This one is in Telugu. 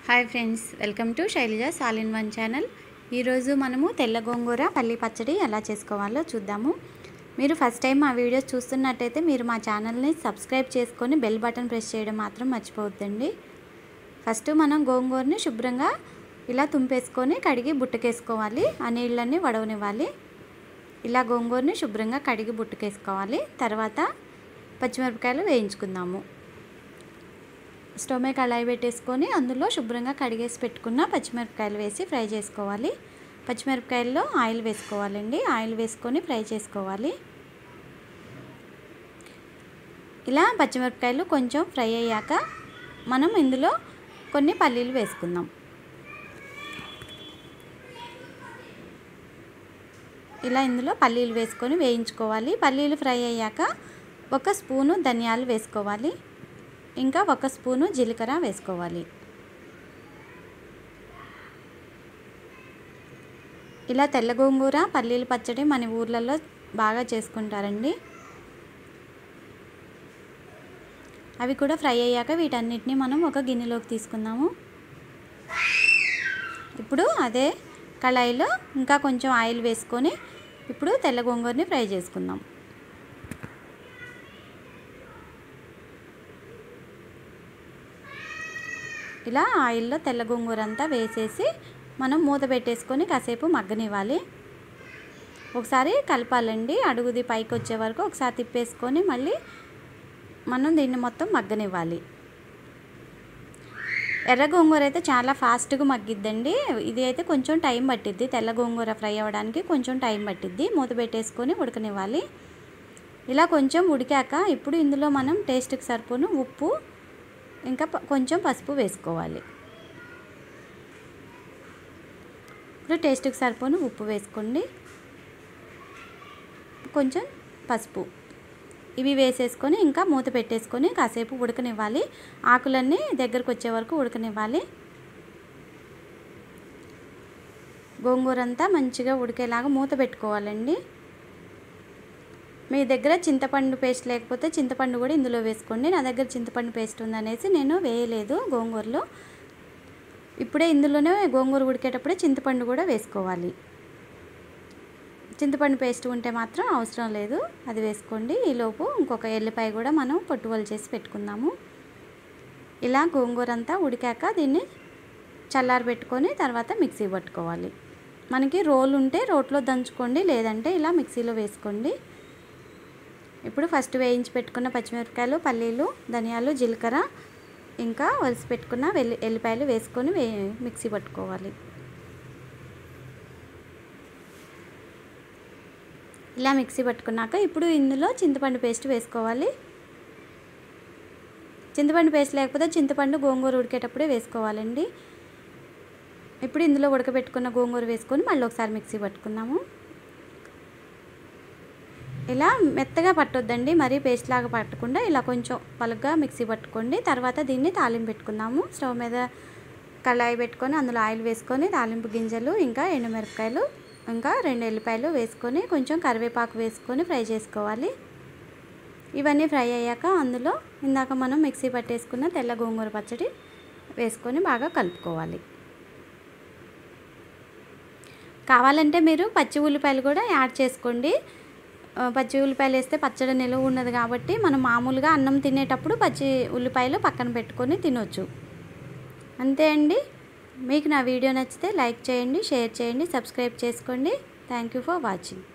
hi friends welcome to Sailaja సాల్ ఇన్ వన్ ఛానల్ ఈరోజు మనము తెల్ల గోంగూర పల్లి పచ్చడి ఎలా చేసుకోవాలో చూద్దాము మీరు ఫస్ట్ టైం మా వీడియోస్ చూస్తున్నట్టయితే మీరు మా ఛానల్ని సబ్స్క్రైబ్ చేసుకొని బెల్ బటన్ ప్రెస్ చేయడం మాత్రం మర్చిపోవద్దండి ఫస్ట్ మనం గోంగూరని శుభ్రంగా ఇలా తుంపేసుకొని కడిగి బుట్టకేసుకోవాలి ఆ నీళ్ళన్నీ వడవనివ్వాలి ఇలా గోంగూరని శుభ్రంగా కడిగి బుట్టకేసుకోవాలి తర్వాత పచ్చిమిరపకాయలు వేయించుకుందాము స్టవ్ మీద కళాయి పెట్టేసుకొని అందులో శుభ్రంగా కడిగేసి పెట్టుకున్న పచ్చిమిరపకాయలు వేసి ఫ్రై చేసుకోవాలి పచ్చిమిరపకాయల్లో ఆయిల్ వేసుకోవాలండి ఆయిల్ వేసుకొని ఫ్రై చేసుకోవాలి ఇలా పచ్చిమిరపకాయలు కొంచెం ఫ్రై అయ్యాక మనం ఇందులో కొన్ని పల్లీలు వేసుకుందాం ఇలా ఇందులో పల్లీలు వేసుకొని వేయించుకోవాలి పల్లీలు ఫ్రై అయ్యాక ఒక స్పూను ధనియాలు వేసుకోవాలి ఇంకా ఒక స్పూను జీలకర్ర వేసుకోవాలి ఇలా తెల్ల గోంగూర పల్లీల పచ్చడి మన ఊర్లలో బాగా చేసుకుంటారండి అవి కూడా ఫ్రై అయ్యాక వీటన్నిటిని మనం ఒక గిన్నెలోకి తీసుకుందాము ఇప్పుడు అదే కళాయిలో ఇంకా కొంచెం ఆయిల్ వేసుకొని ఇప్పుడు తెల్ల గోంగూరని ఫ్రై చేసుకుందాం ఇలా ఆయిల్లో తెల్ల గోంగూర అంతా వేసేసి మనం మూత పెట్టేసుకొని కాసేపు మగ్గనివ్వాలి ఒకసారి కలపాలండి అడుగుది పైకి వచ్చే వరకు ఒకసారి తిప్పేసుకొని మళ్ళీ మనం దీన్ని మొత్తం మగ్గనివ్వాలి ఎర్ర గోంగూర అయితే చాలా ఫాస్ట్గా మగ్గిద్దండి ఇది అయితే కొంచెం టైం పట్టిద్ది తెల్ల గోంగూర ఫ్రై అవ్వడానికి కొంచెం టైం పట్టిద్ది మూత పెట్టేసుకొని ఉడకనివ్వాలి ఇలా కొంచెం ఉడికాక ఇప్పుడు ఇందులో మనం టేస్ట్కి సరిపోను ఉప్పు ఇంకా కొంచెం పసుపు వేసుకోవాలి ఇప్పుడు టేస్ట్కి సరిపోను ఉప్పు వేసుకోండి కొంచెం పసుపు ఇవి వేసేసుకొని ఇంకా మూత పెట్టేసుకొని కాసేపు ఉడకనివ్వాలి ఆకులన్నీ దగ్గరకు వచ్చే వరకు ఉడకనివ్వాలి గోంగూర అంతా మంచిగా ఉడికేలాగా మూత పెట్టుకోవాలండి మీ దగ్గర చింతపండు పేస్ట్ లేకపోతే చింతపండు కూడా ఇందులో వేసుకోండి నా దగ్గర చింతపండు పేస్ట్ ఉందనేసి నేను వేయలేదు గోంగూరలో ఇప్పుడే ఇందులోనే గోంగూర ఉడికేటప్పుడే చింతపండు కూడా వేసుకోవాలి చింతపండు పేస్ట్ ఉంటే మాత్రం అవసరం లేదు అది వేసుకోండి ఈలోపు ఇంకొక ఎల్లిపాయ కూడా మనం పొట్టువలు చేసి పెట్టుకుందాము ఇలా గోంగూర అంతా ఉడికాక దీన్ని చల్లారి పెట్టుకొని తర్వాత మిక్సీ పట్టుకోవాలి మనకి రోల్ ఉంటే రోట్లో దంచుకోండి లేదంటే ఇలా మిక్సీలో వేసుకోండి ఇప్పుడు ఫస్ట్ వేయించి పెట్టుకున్న పచ్చిమిరపకాయలు పల్లీలు ధనియాలు జీలకర్ర ఇంకా వలిసి పెట్టుకున్న వెల్లి ఎల్లిపాయలు వేసుకొని వే మిక్సీ పట్టుకోవాలి ఇలా మిక్సీ పట్టుకున్నాక ఇప్పుడు ఇందులో చింతపండు పేస్ట్ వేసుకోవాలి చింతపండు పేస్ట్ లేకపోతే చింతపండు గోంగూర ఉడికేటప్పుడే వేసుకోవాలండి ఇప్పుడు ఇందులో ఉడకబెట్టుకున్న గోంగూర వేసుకొని మళ్ళీ ఒకసారి మిక్సీ పట్టుకుందాము ఇలా మెత్తగా పట్టొద్దండి మరీ పేస్ట్ లాగా పట్టకుండా ఇలా కొంచెం పలుగ్గా మిక్సీ పట్టుకోండి తర్వాత దీన్ని తాలింపు పెట్టుకుందాము స్టవ్ మీద కళాయి పెట్టుకొని అందులో ఆయిల్ వేసుకొని తాలింపు గింజలు ఇంకా ఎండుమిరపకాయలు ఇంకా రెండు ఎల్లిపాయలు వేసుకొని కొంచెం కరివేపాకు వేసుకొని ఫ్రై చేసుకోవాలి ఇవన్నీ ఫ్రై అయ్యాక అందులో ఇందాక మనం మిక్సీ పట్టేసుకున్న తెల్ల గోంగూర పచ్చడి వేసుకొని బాగా కలుపుకోవాలి కావాలంటే మీరు పచ్చి ఉల్లిపాయలు కూడా యాడ్ చేసుకోండి పచ్చి ఉల్లిపాయలు వేస్తే పచ్చడి నిలువ ఉన్నది కాబట్టి మనం మామూలుగా అన్నం తినేటప్పుడు పచ్చి ఉల్లిపాయలు పక్కన పెట్టుకొని తినొచ్చు అంతే అండి మీకు నా వీడియో నచ్చితే లైక్ చేయండి షేర్ చేయండి సబ్స్క్రైబ్ చేసుకోండి థ్యాంక్ యూ ఫర్ వాచింగ్